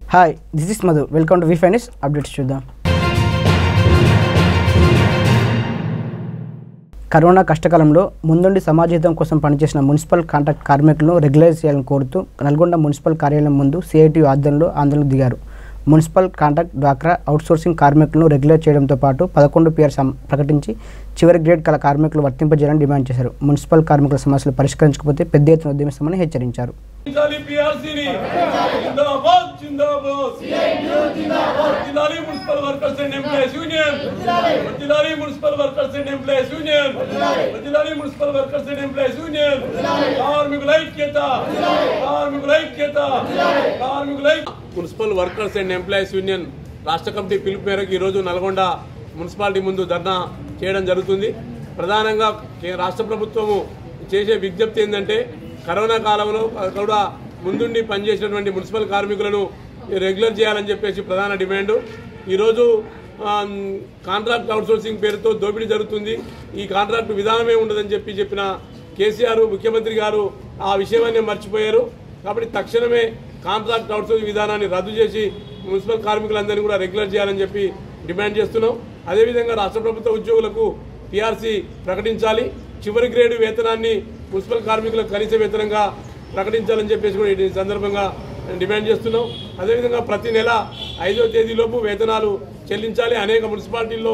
Hi this is Madhu welcome to V fine news updates చూద్దాం corona కష్టకాలంలో ముందుండి సమాజహితం కోసం పనిచేసిన మున్సిపల్ కాంట్రాక్ట్ కార్మికులను రెగ్యులైజ్ చేయాలని కోరుతూ నల్గొండ మున్సిపల్ కార్యాలయం ముందు సిఐటి ఆధ్వర్యంలో ఆందోళన దిగారు మున్సిపల్ కాంట్రాక్ట్ డ్వాక్రా అవుట్సోర్సింగ్ కార్మికులను రెగ్యులర్ చేయడంతో పాటు పదకొండు పిఆర్ సం ప్రకటించి చివరి గ్రేడ్ కల కార్మికులు వర్తింపజేయాలని డిమాండ్ చేశారు మున్సిపల్ కార్మికుల సమస్యలు పరిష్కరించకపోతే పెద్ద ఎత్తున ఉద్యమిస్తామని హెచ్చరించారు జిందాలి పిఆర్సీని జిందాబాద్ జిందాబాద్ జిందాలి municipal workers and employees union జిందాలి municipal workers and employees union జిందాలి municipal workers and employees union కార్మికుల ఐక్యత కార్మికుల ఐక్యత కార్మికుల ఐక్యత municipal workers and employees union రాష్ట్ర కమిటీ పిలుపు మేరకు ఈరోజు నల్గొండ మున్సిపాలిటీ ముందు ధర్నా చేయడం జరుగుతుంది ప్రధానంగా కే- రాష్ట్ర ప్రభుత్వము చేసే విజ్ఞప్తి ఏంటంటే కరోనా కాలంలో కూడా ముందుండి పనిచేసినటువంటి మున్సిపల్ కార్మికులను రెగ్యులర్ చేయాలని చెప్పేసి ప్రధాన డిమాండు ఈరోజు ఆమ్, కాంట్రాక్ట్ అవుట్సోర్సింగ్ పేరుతో దోపిడీ జరుగుతుంది ఈ కాంట్రాక్ట్ విధానమే ఉండదని చెప్పి చెప్పిన కేసీఆర్ ముఖ్యమంత్రి గారు ఆ విషయాన్ని మర్చిపోయారు కాబట్టి తక్షణమే కాంట్రాక్ట్ అవుట్సోర్సింగ్ విధానాన్ని రద్దు చేసి మున్సిపల్ కార్మికులందరినీ కూడా రెగ్యులర్ చేయాలని చెప్పి డిమాండ్ చేస్తున్నాం అదేవిధంగా రాష్ట్ర ప్రభుత్వ ఉద్యోగులకు పిఆర్సీ ప్రకటించాలి చివరి గ్రేడ్ వేతనాన్ని మున్సిపల్ కార్మికులకు కనీస వేతనంగా ప్రకటించాలని చెప్పేసి కూడా ఈ సందర్భంగా డిమాండ్ చేస్తున్నాం అదేవిధంగా ప్రతి నెల ఐదో తేదీలోపు వేతనాలు చెల్లించాలి అనేక మున్సిపాలిటీల్లో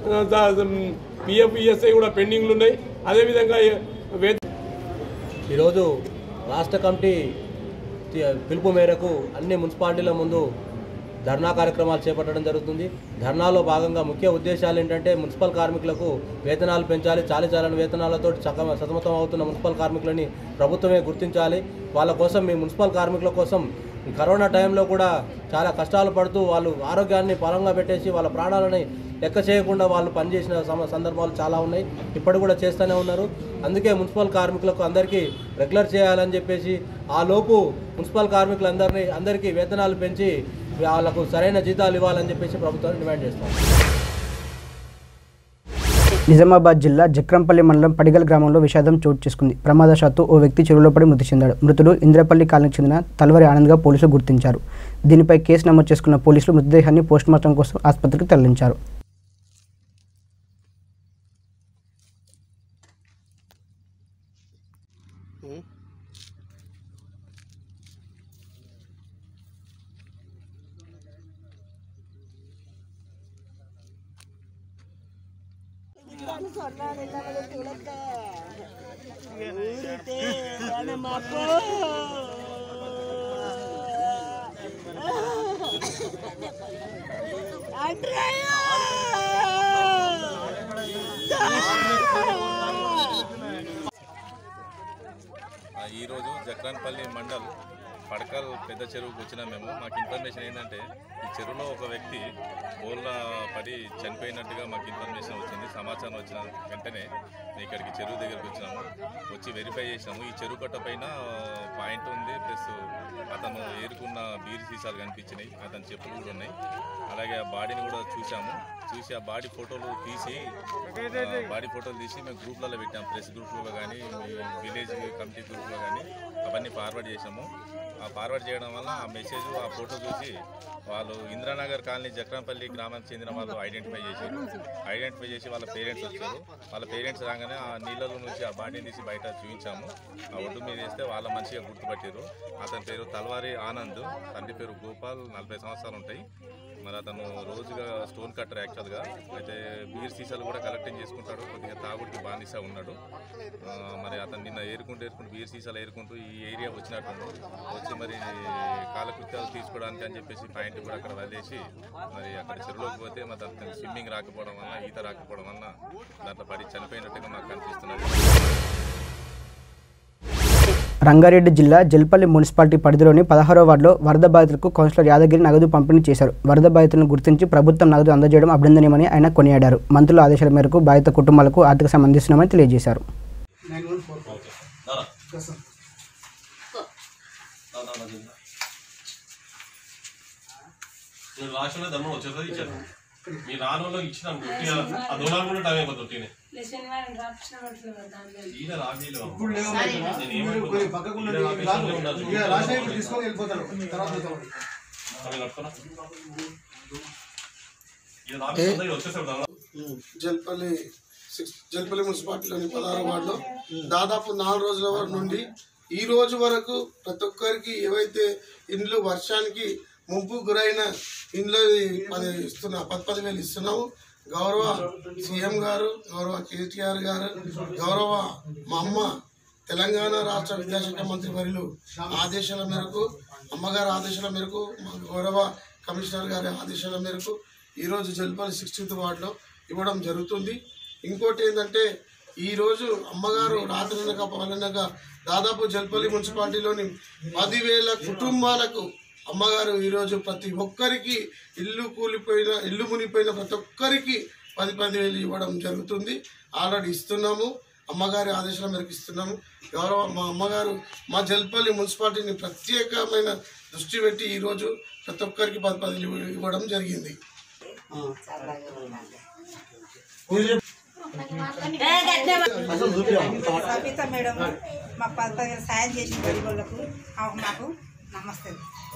పిఎఫ్ ఈఎస్ఐ కూడా పెండింగ్లు ఉన్నాయి అదేవిధంగా ఏ- వేత ఈరోజు రాష్ట్ర కమిటీ తి- పిలుపు మేరకు అన్ని మున్సిపాలిటీల ముందు ధర్నా కార్యక్రమాలు చేపట్టడం జరుగుతుంది ధర్నాలో భాగంగా ముఖ్య ఉద్దేశాలు ఏంటంటే మున్సిపల్ కార్మికులకు వేతనాలు పెంచాలి చాలి చాలని వేతనాలతో చక సతమతం అవుతున్న మున్సిపల్ కార్మికులని ప్రభుత్వమే గుర్తించాలి వాళ్ళ కోసం మీ మున్సిపల్ కార్మికుల కోసం ఈ కరోనా టైంలో కూడా చాలా కష్టాలు పడుతూ వాళ్ళు ఆరోగ్యాన్ని పరంగా పెట్టేసి వాళ్ళ ప్రాణాలని లెక్క చేయకుండా వాళ్ళు పనిచేసిన సమ సందర్భాలు చాలా ఉన్నాయి ఇప్పటి కూడా చేస్తూనే ఉన్నారు అందుకే మున్సిపల్ కార్మికులకు అందరికీ రెగ్యులర్ చేయాలని చెప్పేసి ఆ లోపు మున్సిపల్ కార్మికులందరినీ అందరికీ వేతనాలు పెంచి వాళ్ళకు సరైన జీతాలు ఇవ్వాలని చెప్పేసి ప్రభుత్వాన్ని డిమాండ్ చేస్తాం నిజామాబాద్ జిల్లా జక్రంపల్లి మండలం పడిగల్ గ్రామంలో విషాదం చోటు చేసుకుంది ప్రమాదవశాత్తు ఓ వ్యక్తి చెరువులో పడి మృతి చెందాడు మృతుడు ఇంద్రపల్లి కాలనీకి చెందిన తలవరి ఆనంద్గా పోలీసులు గుర్తించారు దీనిపై కేసు నమోదు చేసుకున్న పోలీసులు మృతదేహాన్ని పోస్టుమార్టం కోసం ఆసుపత్రికి తరలించారు ఆ, ఈరోజు జక్రాన్పల్లి మండల్ పడకల్ పెద్ద చెరువుకు వచ్చినాం మేము మాకు ఇన్ఫర్మేషన్ ఏంటంటే ఈ చెరువులో ఒక వ్యక్తి బోర్ల పడి చనిపోయినట్టుగా మాకు ఇన్ఫర్మేషన్ వచ్చింది సమాచారం వచ్చిన వెంటనే మేము ఇక్కడికి చెరువు దగ్గరికి వచ్చినాము వచ్చి వెరిఫై చేసినాము ఈ చెరువు కట్ట పైన పాయింట్ ఉంది ప్లస్ అతను ఏరుకున్న బీర్ సీసాలు కనిపించినాయి అతని చెప్పులు కూడా ఉన్నాయి అలాగే ఆ బాడీని కూడా చూసాము చూసి ఆ బాడీ ఫోటోలు తీసి ఆ, బాడీ ఫోటోలు తీసి మేము గ్రూప్లలో పెట్టాం ప్రెస్ గ్రూప్లలో కానీ విలేజ్ కమిటీ గ్రూప్లో కానీ అవన్నీ ఫార్వర్డ్ చేసాము ఆ ఫార్వర్డ్ చేయడం వల్ల ఆ మెసేజ్ ఆ ఫోటో చూసి వాళ్ళు ఇంద్రానగర్ కాలనీ జక్రంపల్లి గ్రామానికి చెందిన వాళ్ళు ఐడెంటిఫై చేశారు ఐడెంటిఫై చేసి వాళ్ళ పేరెంట్స్ వచ్చారు వాళ్ళ పేరెంట్స్ రాగానే ఆ నీళ్ళలో నుంచి ఆ బాడీని తీసి బయట చూపించాము ఆ ఒడ్డు మీద వేస్తే వాళ్ళ మంచిగా గుర్తుపట్టారు అతని పేరు తల్వారి ఆనంద్ తండ్రి పేరు గోపాల్ నలభై సంవత్సరాలు ఉంటాయి మరి అతను రోజుగా స్టోన్ కట్టర్ యాక్చువల్గా అయితే బీర్ సీసాలు కూడా కలెక్టింగ్ చేసుకుంటాడు కొద్దిగా తాగుడికి బానిస ఉన్నాడు ఆ, మరి అతను నిన్న ఏరుకుంటూ ఏరుకుంటూ బీర్ సీసాలు ఏరుకుంటూ ఈ ఏరియా వచ్చినట్టు వచ్చి మరి కాలకృత్యాలు తీసుకోవడానికి అని చెప్పేసి పాయింట్ కూడా అక్కడ వదిలేసి మరి అక్కడ చెరువులోకి పోతే మరి అతను స్విమ్మింగ్ రాకపోవడం వల్ల ఈత రాకపోవడం వల్ల దాంట్లో పడి చనిపోయినట్టుగా మాకు కనిపిస్తున్నది రంగారెడ్డి జిల్లా జల్పల్లి మున్సిపాలిటీ పరిధిలోని పదహారో వార్డులో వరద బాధితులకు కౌన్సిలర్ యాదగిరి నగదు పంపిణీ చేశారు వరద బాధితులను గుర్తించి ప్రభుత్వం నగదు అందజేయడం అభినందనీయమని ఆయన కొనియాడారు మంత్రుల ఆదేశాల మేరకు బాధిత కుటుంబాలకు ఆర్థిక సాయం అందిస్తున్నామని తెలియజేశారు నేను రాష్ట్రంలో ధర్మం వచ్చేసరి ఇచ్చాను మీ రానులో ఇచ్చిన గట్టిగా ఆ దూరాలు కూడా టైం అయిపోతుంది ఒట్టినే శనివారం రాపించినట్లు దాంట్లో ఈయన రాబీలో ఇప్పుడు లేవు నేను ఏమంటున్నా? మీరు పక్కకు ఈయన రాబీలోనే ఉండాలి. ఇక రాసిన ఇప్పుడు తీసుకొని వెళ్ళిపోతారు తర్వాత చూద్దాం. అవి కట్టుకున్నా ఇది రాపిస్తుందా? ఇది వచ్చేసాడు దానిలో. జల్పల్లి సిక్స్ జల్పల్లి మున్సిపాలిటీలోని పదహారు వార్డులో దాదాపు నాలుగు రోజుల వరకు నుండి ఈ రోజు వరకు ప్రతి ఒక్కరికి ఏవైతే ఇండ్లు వర్షానికి ముంపు గురైన ఇండ్లు పది ఇస్తున్నా పది పది వేలు ఇస్తున్నాము గౌరవ సీఎం గారు గౌరవ కేటీఆర్ గారు గౌరవ మా అమ్మ తెలంగాణ రాష్ట్ర విద్యాశాఖ మంత్రి వర్యులు ఆదేశాల మేరకు అమ్మగారి ఆదేశాల మేరకు మా గౌరవ కమిషనర్ గారి ఆదేశాల మేరకు ఈరోజు జల్పల్లి సిక్స్టీన్త్ వార్డులో ఇవ్వడం జరుగుతుంది ఇంకోటి ఏంటంటే ఈరోజు అమ్మగారు రాత్రినక పగలనక దాదాపు జల్పల్లి మున్సిపాలిటీలోని పదివేల కుటుంబాలకు అమ్మగారు ఈరోజు ప్రతి ఒక్కరికి ఇల్లు కూలిపోయిన ఇల్లు మునిపోయిన ప్రతి ఒక్కరికి పది పది వేలు ఇవ్వడం జరుగుతుంది ఆల్రెడీ ఇస్తున్నాము అమ్మగారి ఆదేశాల మేరకు ఇస్తున్నాము గౌరవ మా అమ్మగారు మా జల్పల్లి మున్సిపాలిటీని ప్రత్యేకమైన దృష్టి పెట్టి ఈరోజు ప్రతి ఒక్కరికి పది పది ఇవ్వడం జరిగింది సబిత మేడం మాకు పది పదిహేను సాయం చేసిన గరీబులకు ఆమెకు మాకు నమస్తే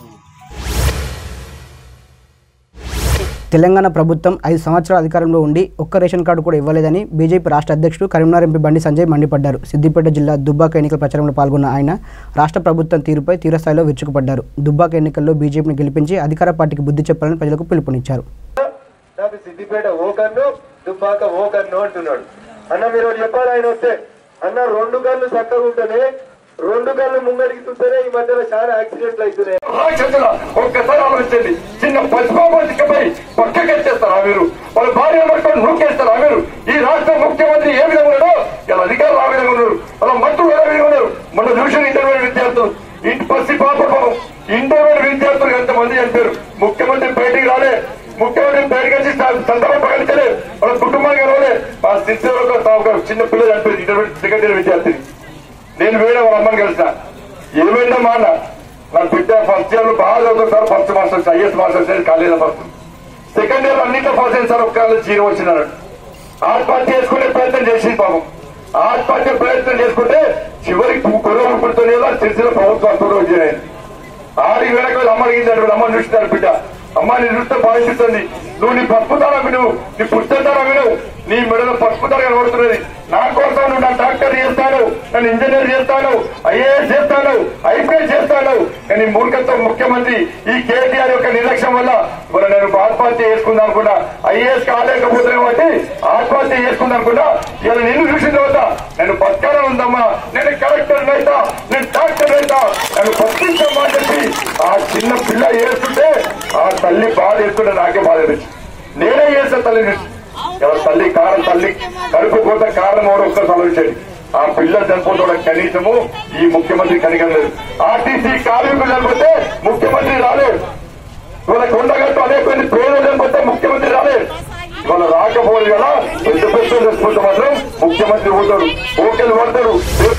తెలంగాణ ప్రభుత్వం ఐదు సంవత్సరాల అధికారంలో ఉండి ఒక్క రేషన్ కార్డు కూడా ఇవ్వలేదని బీజేపీ రాష్ట్ర అధ్యక్షుడు కరీంనగర్ ఎంపీ బండి సంజయ్ మండిపడ్డారు సిద్దిపేట జిల్లా దుబ్బాక ఎన్నికల ప్రచారంలో పాల్గొన్న ఆయన రాష్ట్ర ప్రభుత్వం తీరుపై తీవ్రస్థాయిలో విరుచుకుపడ్డారు దుబ్బాక ఎన్నికల్లో బీజేపీని గెలిపించి అధికార పార్టీకి బుద్ధి చెప్పాలని ప్రజలకు పిలుపునిచ్చారు నాకు సిద్దిపేట ఓ కన్ను దుబ్బాక ఓ కన్ను అంటున్నాడు అన్న మీరు ఒకటి చెప్పాలి ఆయన వస్తే అన్న రెండు కళ్ళు చక్కగా ఉంటేనే రెండు కళ్ళు ముంగడికి చూస్తేనే ఈ మధ్యలో చాలా యాక్సిడెంట్లు అవుతున్నాయి రాక్షసుల ఒక్కసారి ఆలోచించండి చిన్న పసిపాపై పక్కకెత్తేస్తారా మీరు వాళ్ళ భార్య పట్టుకొని నూకేస్తారా మీరు ఈ రాష్ట్ర ముఖ్యమంత్రి ఏ విధంగా ఉన్నాడో ఇలా అధికారులు ఆ విధంగా ఉన్నారు వాళ్ళ మంత్రులు ఏ విధంగా ఉన్నారు మన చూసిన ఇంటర్మీడియట్ విద్యార్థులు ఇంటి పసి పాప పాపం ఇంటర్మీడియట్ విద్యార్థులు ఎంతమంది చనిపోయారు ముఖ్యమంత్రి బయటికి రాలే ముఖ్యమంత్రి బయటకు వచ్చి సందర్భం ప్రకటించలే వాళ్ళ కుటుంబానికి కలవలే మా స్థితిలో ఒక చిన్న పిల్లలు చనిపోయింది ఇంటర్మీడియట్ సెకండ్ ఇయర్ విద్యార్థి నేను వేరే వాళ్ళ అమ్మని కలిసిన ఏమైందా మా అన్న నా బిడ్డ ఫస్ట్ ఇయర్ లో బాగా చదువుతుంది sir first masters IS masters college first second year అన్నింటిలో ఫస్ట్ అయింది సార్ ఒక్క జీరో వచ్చినాడు ఆత్మహత్య చేసుకునే ప్రయత్నం చేసింది పాపం ఆత్మహత్య ప్రయత్నం చేసుకుంటే చివరికి గొడవ పుడుతునే సిరిసిల్ల ప్రభుత్వ ఆసుపత్రి వచ్చినాయి ఆడికి వెనక అమ్మ అడిగింది అమ్మని చూస్తున్నారు బిడ్డ అమ్మ నీ చూస్తే బాధిస్తుంది నువ్వు నీ పసుపుతారా వినువు నీ పుస్తకారా వినువు నీ మెడలో పసుపుతారా కనబడుతున్నది నా కోసం నువ్వు నా డాక్టర్ చేస్తాను నన్ను ఇంజనీర్ చేస్తాను ఐఏఎస్ చేస్తాను ఐపీఎస్ చేస్తాను కానీ మూర్ఖత్వం ముఖ్యమంత్రి ఈ కేటీఆర్ యొక్క నిర్లక్ష్యం వల్ల ఇవాళ నేను ఆత్మహత్య చేసుకుందాం అనుకున్నా ఐఏఎస్ కాలేకపోతున్నాను కాబట్టి ఆత్మహత్య చేసుకుందాం అనుకున్నా ఇలా నిన్ను చూసిన తర్వాత నేను బతకాలని ఉందమ్మా నేను కలెక్టర్ అయితా నేను డాక్టర్ అయితా నన్ను బతికించమ్మా అని చెప్పి ఆ చిన్న పిల్ల ఏడుస్తుంటే ఆ తల్లి బాధ ఏడుతుంటే నాకే బాధ అనిపించింది నేనే చేస్తా తల్లి నుంచి ఎవరి తల్లి కారం తల్లి కడుపు కోత కారణం ఎవరు ఒక్కరు ఆలోచించండి ఆ పిల్ల చనిపోవడం కనీసము ఈ ముఖ్యమంత్రి కనికలేదు ఆర్టీసీ కార్మికులు చనిపోతే ముఖ్యమంత్రి రాలేదు ఇవాళ కొండగట్టు అనేక మంది పేరు చనిపోతే ముఖ్యమంత్రి రాలేదు ఇవాళ రాకపోలేదు కదా పెద్ద పెద్ద చచ్చిపోతే మాత్రం ముఖ్యమంత్రి పోతాడు ఓకేలు పడతాడు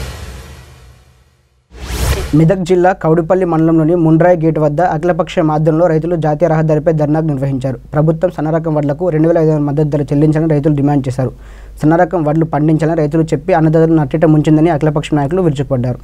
మెదక్ జిల్లా కౌడిపల్లి మండలంలోని ముండ్రాయి గేట్ వద్ద అఖిలపక్ష మాధ్యంలో రైతులు జాతీయ రహదారిపై ధర్నాకు నిర్వహించారు ప్రభుత్వం సన్నరకం వడ్లకు రెండు వేల ఐదు వందల మద్దతు ధర చెల్లించాలని రైతులు డిమాండ్ చేశారు సన్నరకం వడ్లు పండించాలని రైతులు చెప్పి అన్నదాతలు నట్టిట ముంచిందని అఖిలపక్ష నాయకులు విరుచుకుపడ్డారు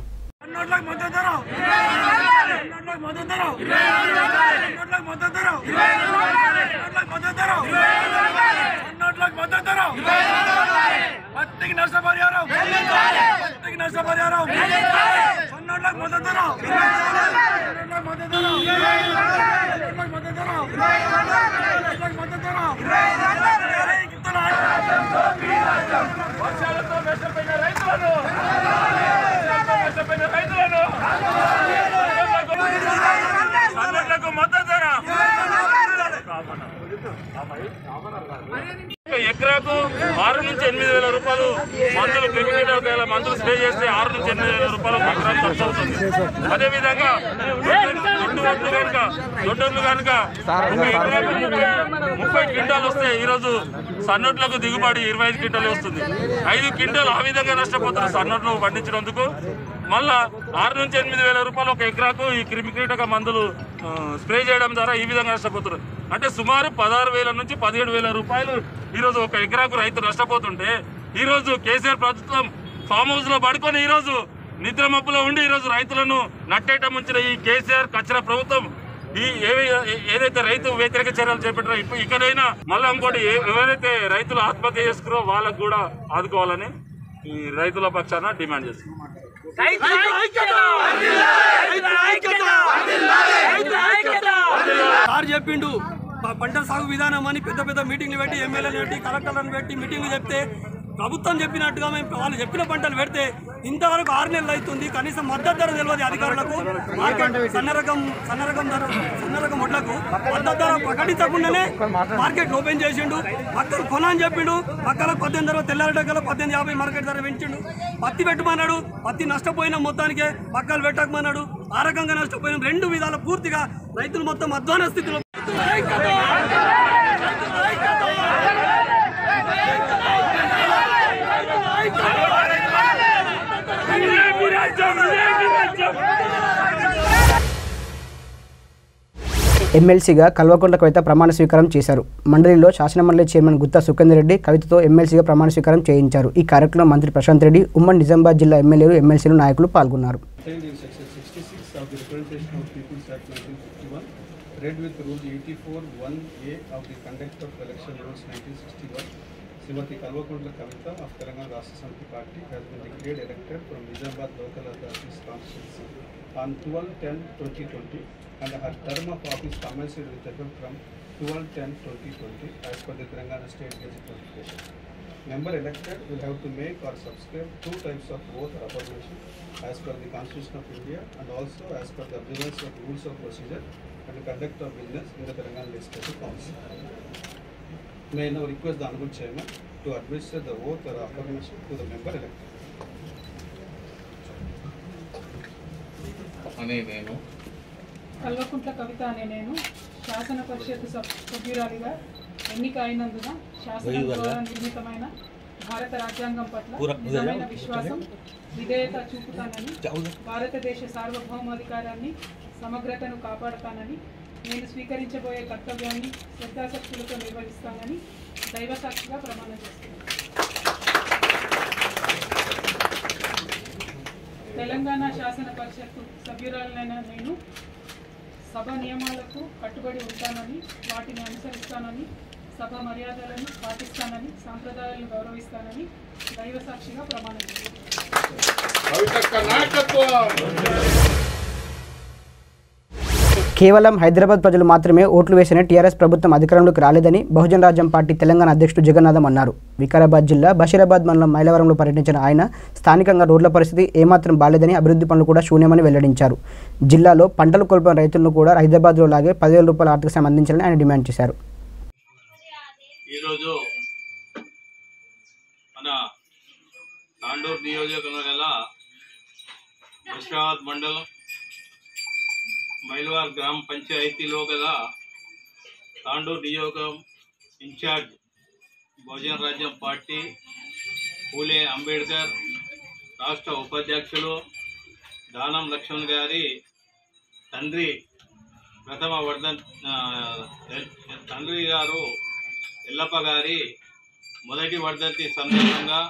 పత్తికి నష్టపరిహారం పత్తికి నష్టపరిహారం సన్నోళ్ళకి మద్దతు ధర సన్నోళ్ళకి మద్దతు ధర సన్నోళ్ళకి మద్దతు ధర సన్నోళ్ళకి మద్దతు ధర ఇస్తున్నా. వర్షాలతో నష్టపోయిన రైతులను వర్షాలతో నష్టపోయిన రైతులను సన్నోళ్ళకు మద్దతు ధర ఎకరాకు ఆరు నుంచి ఎనిమిది వేల రూపాయలు మందులు క్రిమినల్ ఒకవేళ మందులు స్ప్రే చేస్తే ఆరు నుంచి ఎనిమిది వేల రూపాయలు ఒక ఎకరాకు ఖర్చు అవుతుంది అదేవిధంగా దొడ్డు వడ్లు కనుక దొడ్డొడ్లు కనుక ఒక ఎకరాకు ముప్పై- ముప్పై క్వింటాలు వస్తే ఈరోజు సన్నొట్లకు దిగుబడి ఇరవై ఐదు క్వింటాలే వస్తుంది ఐదు క్వింటాలు ఆ విధంగా నష్టపోతున్నారు సన్నొట్లు పండించినందుకు మళ్ళా ఆరు నుంచి ఎనిమిది వేల రూపాయలు ఒక ఎకరాకు ఈ క్రిమికీటక మందులు ఆ, స్ప్రే చేయడం ద్వారా ఈ విధంగా నష్టపోతున్నారు అంటే సుమారు పదహారు వేల నుంచి పదిహేడు వేల రూపాయలు ఈరోజు ఒక ఎకరాకు రైతు నష్టపోతుంటే ఈరోజు కేసీఆర్ ప్రభుత్వం ఫామ్ హౌస్ లో పడుకొని ఈరోజు నిద్ర మబ్బులో ఉండి ఈరోజు రైతులను నట్టేట ముంచిన ఈ కేసీఆర్ కచ్చర ప్రభుత్వం ఈ ఏవి ఏదైతే రైతు వ్యతిరేక చర్యలు చేపట్టారో ఇప్పుడు ఇకనైనా మళ్ళీ ఇంకోటి ఏ- ఎవరైతే రైతులు ఆత్మహత్య చేసుకున్నారో వాళ్ళకు కూడా ఆదుకోవాలని ఈ రైతుల పక్షాన డిమాండ్ చేస్తున్నాం సార్ చెప్పిండు ప- పంట సాగు విధానం అని పెద్ద పెద్ద మీటింగ్లు పెట్టి ఎమ్మెల్యేలు పెట్టి కలెక్టర్లను పెట్టి మీటింగ్లు చెప్తే ప్రభుత్వం చెప్పినట్టుగా మేము వాళ్ళు చెప్పిన పంటలు పెడితే ఇంతవరకు ఆరు నెలలు అవుతుంది కనీసం మద్దతు ధర తెలియదు అధికారులకు మార్కెట్ సన్న రకం సన్న రకం ధర సన్న రకం వడ్లకు మద్దతు ధర ప్రకటించకుండానే మార్కెట్ ఓపెన్ చేసిండు మక్కలు కొనని చెప్పిండు మక్కలకు పద్దెనిమిది ధర తెల్లారటగల పద్దెనిమిది యాభై మార్కెట్ ధర పెంచిండు పత్తి పెట్టమన్నాడు పత్తి నష్టపోయిన మొత్తానికే మక్కలు పెట్టకమన్నాడు ఆ రకంగా నష్టపోయిన రెండు విధాల పూర్తిగా రైతులు మొత్తం అధ్వాన స్థితిలో ఎమ్మెల్సీగా కల్వకుంట్ల కవిత ప్రమాణ స్వీకారం చేశారు మండలిలో శాసనమండలి చైర్మన్ గుత్తా సుఖేందర్ రెడ్డి కవితతో ఎమ్మెల్సీగా ప్రమాణ స్వీకారం చేయించారు ఈ కార్యక్రమంలో మంత్రి ప్రశాంత్ రెడ్డి ఉమ్మడి నిజామాబాద్ జిల్లా ఎమ్మెల్యేలు ఎమ్మెల్సీలు నాయకులు పాల్గొన్నారు contained in section 66 of the Representation of People's Act 1951, read with Rule 84 1A of the Conduct of Election Rules 1961, Srimati Kalvakuntla Kavita of Telangana Rashtra Samiti Party has been declared elected from Nizamabad Local Authorities Constituency on 12-10-2020 and her term of office commenced with effect from 12-10-2020 as per the Telangana State Gazette notification. Member elected will have to make or subscribe two types of oath or affirmation as per the Constitution of India and also as per the observance of rules of procedure and the conduct of business in the Telangana Legislative Council. May I now request the Honorable Chairman to administer the oath or affirmation to the member elected. అనే నేను కల్వకుంట్ల కవిత అనే నేను శాసన పరిషత్ సభ్- సభ్యురాలిగా ఎన్నిక అయినందున శాసనం ద్వారా నిర్మితమైన భారత రాజ్యాంగం పట్ల పూర- నిజమైన పూర- విశ్వాసం విధేయత చూపుతానని భారతదేశ సార్వభౌమాధికారాన్ని సమగ్రతను కాపాడతానని నేను స్వీకరించబోయే కర్తవ్యాన్ని శ్రద్ధాశక్తులతో నిర్వహిస్తానని దైవసాక్షిగా ప్రమాణం చేస్తున్నాను తెలంగాణ శాసన పరిషత్తు సభ్యురాలైన నేను సభ నియమాలకు కట్టుబడి ఉంటానని వాటిని అనుసరిస్తానని సభ మర్యాదలను పాటిస్తానని సాంప్రదాయాలను గౌరవిస్తానని దైవ సాక్షిగా ప్రమాణం చేస్తాను కేవలం హైదరాబాద్ ప్రజలు మాత్రమే ఓట్లు వేసిన టీఆర్ఎస్ ప్రభుత్వం అధికారంలోకి రాలేదని బహుజన రాజ్యం పార్టీ తెలంగాణ అధ్యక్షుడు జగన్నాథం అన్నారు వికారాబాద్ జిల్లా బషీరాబాద్ మండలం మైలవరంలో పర్యటించిన ఆయన స్థానికంగా రోడ్ల పరిస్థితి ఏమాత్రం బాలేదని అభివృద్ధి పనులు కూడా శూన్యమని వెల్లడించారు జిల్లాలో పంటలు కోల్పోయిన రైతులను కూడా హైదరాబాద్లో లాగే పదివేల రూపాయల ఆర్థిక సాయం అందించాలని ఆయన డిమాండ్ చేశారు ఈరోజు మన తాండూరు నియోజకవర్గం గల బషాబాద్ మండలం మైల్వార్ గ్రామ పంచాయతీలో గల తాండూరు నియోజకం ఇన్ఛార్జ్ బహుజన రాజ్యం పార్టీ పూలే అంబేద్కర్ రాష్ట్ర ఉపాధ్యక్షులు దానం లక్ష్మణ్ గారి తండ్రి ప్రథమ వర్ధన్ ఆ, తండ్రి గారు ఎల్లప్ప గారి మొదటి వర్ధంతి సందర్భంగా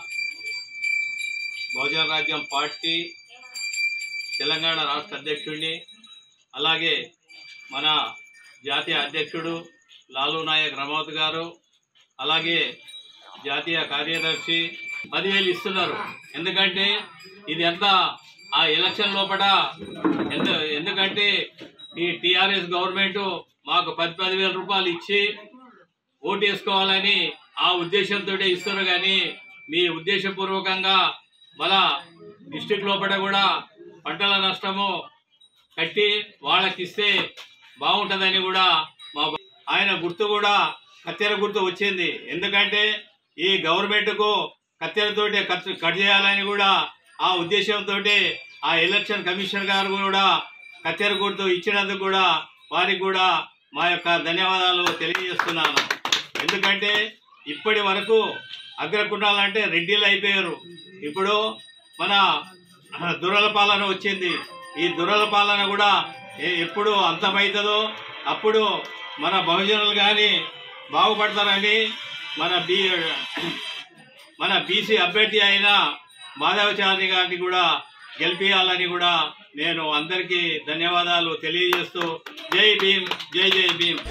బహుజన రాజ్యం పార్టీ తెలంగాణ రాష్ట్ర అధ్యక్షుడిని అలాగే మన జాతీయ అధ్యక్షుడు లాలు నాయక్ రమౌత్ గారు అలాగే జాతీయ కార్యదర్శి పదివేలు ఇస్తున్నారు ఎందుకంటే ఇది ఎంత ఆ ఎలక్షన్ లోపల ఎంత ఎందుకంటే ఈ టిఆర్ఎస్ గవర్నమెంట్ మాకు పది పదివేల రూపాయలు ఇచ్చి ఓటు వేసుకోవాలని ఆ ఉద్దేశంతో ఇస్తారు కానీ మీ ఉద్దేశపూర్వకంగా మన డిస్టిక్ లోపల కూడా పంటల నష్టము కట్టి వాళ్ళకి ఇస్తే బాగుంటుందని కూడా మా బ- ఆయన గుర్తు కూడా కత్తెర గుర్తు వచ్చింది ఎందుకంటే ఈ గవర్నమెంట్కు కత్తెరతోటి కట్ కట్ చేయాలని కూడా ఆ ఉద్దేశంతో ఆ ఎలక్షన్ కమిషన్ గారు కూడా కత్తెర గుర్తు ఇచ్చినందుకు కూడా వారికి కూడా మా యొక్క ధన్యవాదాలు తెలియజేస్తున్నాను ఎందుకంటే ఇప్పటి వరకు అగ్రకుణాలంటే రెడ్డిలు అయిపోయారు ఇప్పుడు మన దురల పాలన వచ్చింది ఈ దురల పాలన కూడా ఏ- ఎప్పుడు అంతమవుతుందో అప్పుడు మన బహుజనులు కానీ బాగుపడతారని మన బీ మన బీసీ అభ్యర్థి అయిన మాధవచారి గారిని కూడా గెలిపించాలని కూడా నేను అందరికీ ధన్యవాదాలు తెలియజేస్తూ జై భీమ్ జై జై భీమ్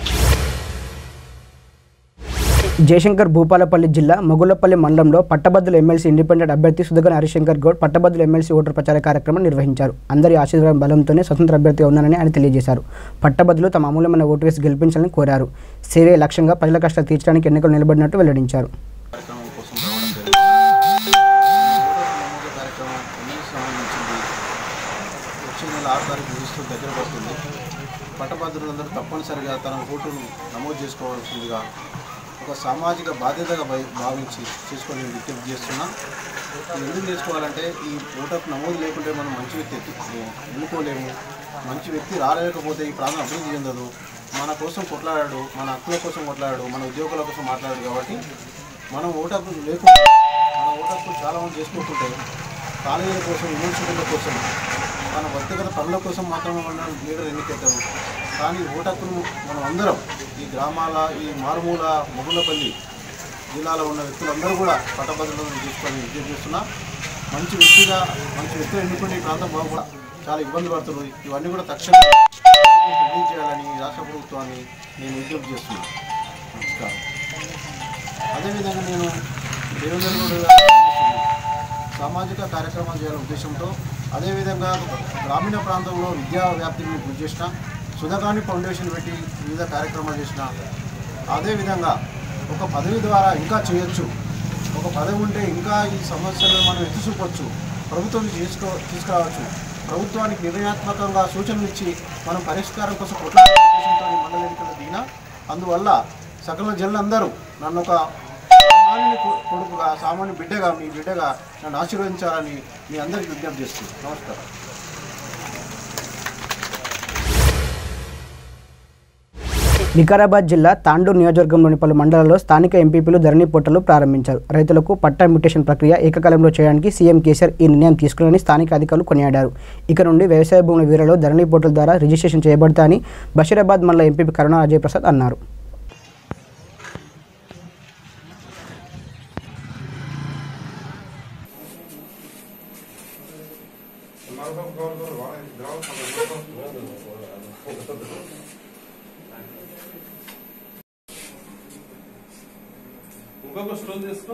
జయశంకర్ భూపాలపల్లి జిల్లా మొగుళ్లపల్లి మండలంలో పట్టభద్రుల ఎమ్మెల్సీ ఇండిపెండెంట్ అభ్యర్థి సుధగన్ హరిశంకర్ గౌడ్ పట్టభద్రుల ఎమ్మెల్సీ ఓటర్ ప్రచార కార్యక్రమం నిర్వహించారు అందరి ఆశీర్వాదం బలంతోనే స్వతంత్ర అభ్యర్థిగా ఉన్నానని ఆయన తెలియజేశారు పట్టభద్రులు తమ అమూల్యమైన ఓటు వేసి గెలిపించాలని కోరారు సేవే లక్ష్యంగా ప్రజల కష్టాలు తీర్చడానికి ఎన్నికలు నిలబడినట్టు వెల్లడించారు కార్యక్రమం కోసం రావడం జరిగింది ఓటర్ నమోదు కార్యక్రమం ఎన్నికలకు సంబంధించింది వచ్చే నెల ఆరు తారీఖు ముగిస్తూ దగ్గర పడుతుంది పట్టభద్రులందరూ తప్పనిసరిగా తన ఓటును నమోదు చేసుకోవాల్సిందిగా ఒక సామాజిక బాధ్యతగా భా- భావించి చేసుకొని నేను విజ్ఞప్తి చేస్తున్నా ఇది ఎందుకు చేసుకోవాలంటే ఈ ఓటర్ నమోదు లేకుంటే మనం మంచి వ్యక్తి ఎత్తు ఎన్నుకోలేము మంచి వ్యక్తి రాలేకపోతే ఈ ప్రాంతం అభివృద్ధి చెందదు మన కోసం కొట్లాడాడు మన హక్కుల కోసం కొట్లాడాడు మన ఉద్యోగుల కోసం మాట్లాడాడు కాబట్టి మనం ఓటకు లేకుండా మన ఓటకు చాలా మంది చేసుకోకుంటే కాలేజీల కోసం యూనివర్సిటీల కోసం మన వ్యక్తిగత పనుల కోసం మాత్రమే మన లీడర్ ఎన్నికెత్తారు కానీ ఓటకును మనం అందరం ఈ గ్రామాల ఈ మారుమూల మొగుళ్ళపల్లి జిల్లాలో ఉన్న వ్యక్తులందరూ కూడా పట్టభద్రులను తీసుకొని విజ్ఞప్తి చేస్తున్నా మంచి వ్యక్తిగా మంచి వ్యక్తులు ఎన్నుకుని ఈ ప్రాంతం బాగా చాలా ఇబ్బంది పడుతున్నారు ఇవన్నీ కూడా తక్షణం రిలీజ్ చేయాలని ఈ రాష్ట్ర ప్రభుత్వాన్ని నేను విజ్ఞప్తి చేస్తున్నాను నమస్కారం అదేవిధంగా నేను దేవేంద్ర గౌడ్ గారు సామాజిక కార్యక్రమాలు చేయాలనే ఉద్దేశంతో అదేవిధంగా గ్రామీణ ప్రాంతంలో విద్యా వ్యాప్తిని కృషి చేసిన సుధాకాని ఫౌండేషన్ పెట్టి వివిధ కార్యక్రమాలు చేసిన అదేవిధంగా ఒక పదవి ద్వారా ఇంకా చేయొచ్చు ఒక పదవి ఉంటే ఇంకా ఈ సమస్యలను మనం ఎత్తి చూపొచ్చు ప్రభుత్వం చేసుకో తీసుకురావచ్చు ప్రభుత్వానికి నిర్ణయాత్మకంగా సూచనలు ఇచ్చి మనం పరిష్కారం కోసం కొట్లాడే ఉద్దేశంతో ఈ మండల ఎన్నికలు దిగిన అందువల్ల సకల జనులందరూ నన్ను ఒక సామాన్య కొ- కొడుకుగా సామాన్య బిడ్డగా మీ బిడ్డగా నన్ను ఆశీర్వదించాలని మీ అందరికీ విజ్ఞప్తి చేస్తున్నాను నమస్కారం వికారాబాద్ జిల్లా తాండూరు నియోజకవర్గంలోని పలు మండలాల్లో స్థానిక ఎంపీపీలు ధరణి పోర్టలు ప్రారంభించారు రైతులకు పట్టా మ్యూటేషన్ ప్రక్రియ ఏకకాలంలో చేయడానికి సీఎం కేసీఆర్ ఈ నిర్ణయం తీసుకున్నారని స్థానిక అధికారులు కొనియాడారు ఇక నుండి వ్యవసాయ భూముల వీరలో ధరణి పోర్టల్ ద్వారా రిజిస్ట్రేషన్ చేయబడతాయని బషీరాబాద్ మండల ఎంపీ కరుణా అజయ్ ప్రసాద్ అన్నారు ఇంకొక స్టోన్ తీసుకో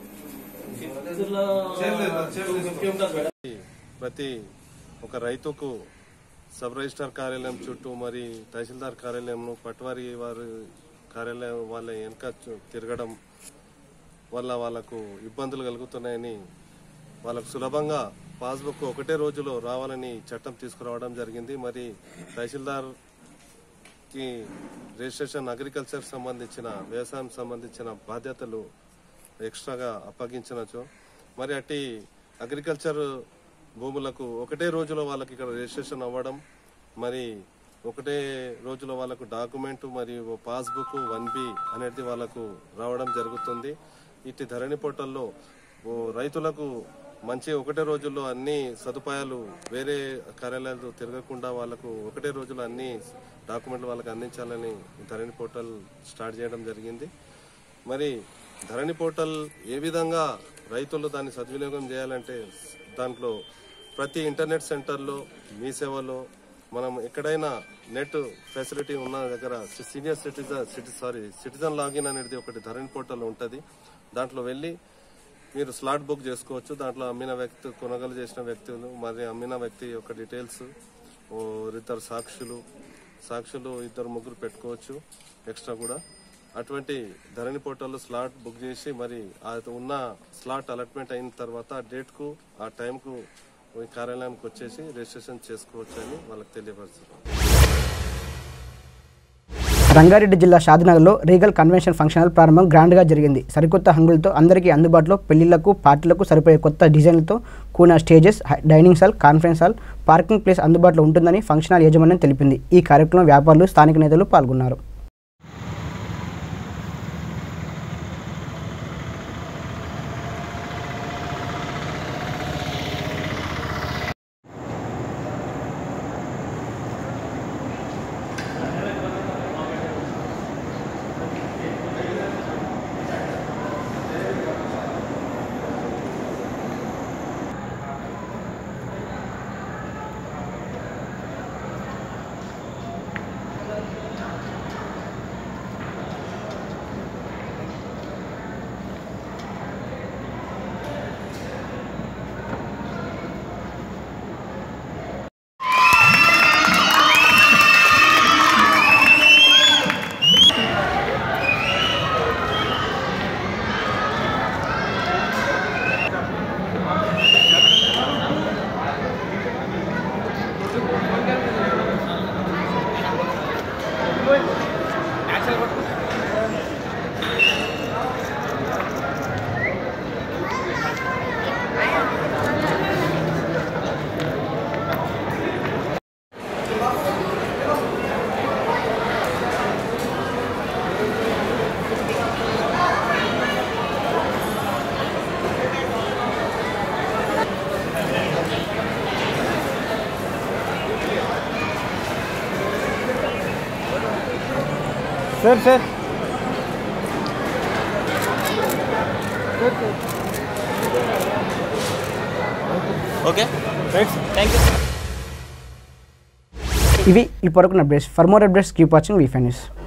ప్రతి ఒక రైతుకు సబ్ రిజిస్టార్ కార్యాలయం చుట్టూ మరి తహసీల్దార్ కార్యాలయంను పట్వారి వారి కార్యాలయం వాళ్ళ వెనక చు- తిరగడం వల్ల వాళ్ళకు ఇబ్బందులు కలుగుతున్నాయని వాళ్ళకు సులభంగా పాస్బుక్ ఒకటే రోజులో రావాలని చట్టం తీసుకురావడం జరిగింది మరి తహసీల్దార్కి రిజిస్ట్రేషన్ అగ్రికల్చర్ సంబంధించిన వ్యవసాయం సంబంధించిన బాధ్యతలు ఎక్స్ట్రాగా అప్పగించవచ్చు మరి అట్టి అగ్రికల్చర్ భూములకు ఒకటే రోజులో వాళ్ళకి ఇక్కడ రిజిస్ట్రేషన్ అవ్వడం మరి ఒకటే రోజులో వాళ్ళకు డాక్యుమెంట్ మరియు పాస్బుక్ వన్ బి అనేది వాళ్ళకు రావడం జరుగుతుంది ఇటు ధరణి పోర్టల్లో ఓ రైతులకు మంచి ఒకటే రోజుల్లో అన్ని సదుపాయాలు వేరే కార్యాలయాలు తిరగకుండా వాళ్ళకు ఒకటే రోజులో అన్ని డాక్యుమెంట్లు వాళ్ళకి అందించాలని ఈ ధరణి పోర్టల్ స్టార్ట్ చేయడం జరిగింది మరి ధరణి పోర్టల్ ఏ విధంగా రైతులు దాన్ని సద్వినియోగం చేయాలంటే దాంట్లో ప్రతి ఇంటర్నెట్ సెంటర్లో మీ సేవలో మనం ఎక్కడైనా నెట్ ఫెసిలిటీ ఉన్న దగ్గర senior citizen city sorry citizen login అనేది ఒకటి ధరణి పోర్టల్ ఉంటుంది దాంట్లో వెళ్ళి మీరు స్లాట్ బుక్ చేసుకోవచ్చు దాంట్లో అమ్మిన వ్యక్తి కొనుగోలు చేసిన వ్యక్తులు మరి అమ్మిన వ్యక్తి యొక్క డీటెయిల్స్ ఓ ఇద్దరు సాక్షులు సాక్షులు ఇద్దరు ముగ్గురు పెట్టుకోవచ్చు ఎక్స్ట్రా కూడా అటువంటి ధరణి పోర్టల్లో స్లాట్ బుక్ చేసి మరి ఆ ఉన్న స్లాట్ అలాట్మెంట్ అయిన తర్వాత ఆ డేట్కు ఆ టైంకు ఈ కార్యాలయానికి వచ్చేసి రిజిస్ట్రేషన్ చేసుకోవచ్చు అని వాళ్ళకి తెలియపరుస్తున్నారు రంగారెడ్డి జిల్లా షాద్నగర్లో రీగల్ కన్వెన్షన్ ఫంక్షన్ హాల్ ప్రారంభం గ్రాండ్గా జరిగింది సరికొత్త హంగులతో అందరికీ అందుబాటులో పెళ్లిళ్లకు పార్టీలకు సరిపోయే కొత్త డిజైన్లతో కూడిన stages high- dining hall conference hall parking place అందుబాటులో ఉంటుందని ఫంక్షన్ హాల్ యాజమాన్యం తెలిపింది ఈ కార్యక్రమంలో వ్యాపారులు స్థానిక నేతలు పాల్గొన్నారు sir sir okay thank you ఇవి ఇప్పటివరకు updates for more updates keep watching V ఫైన్యూస్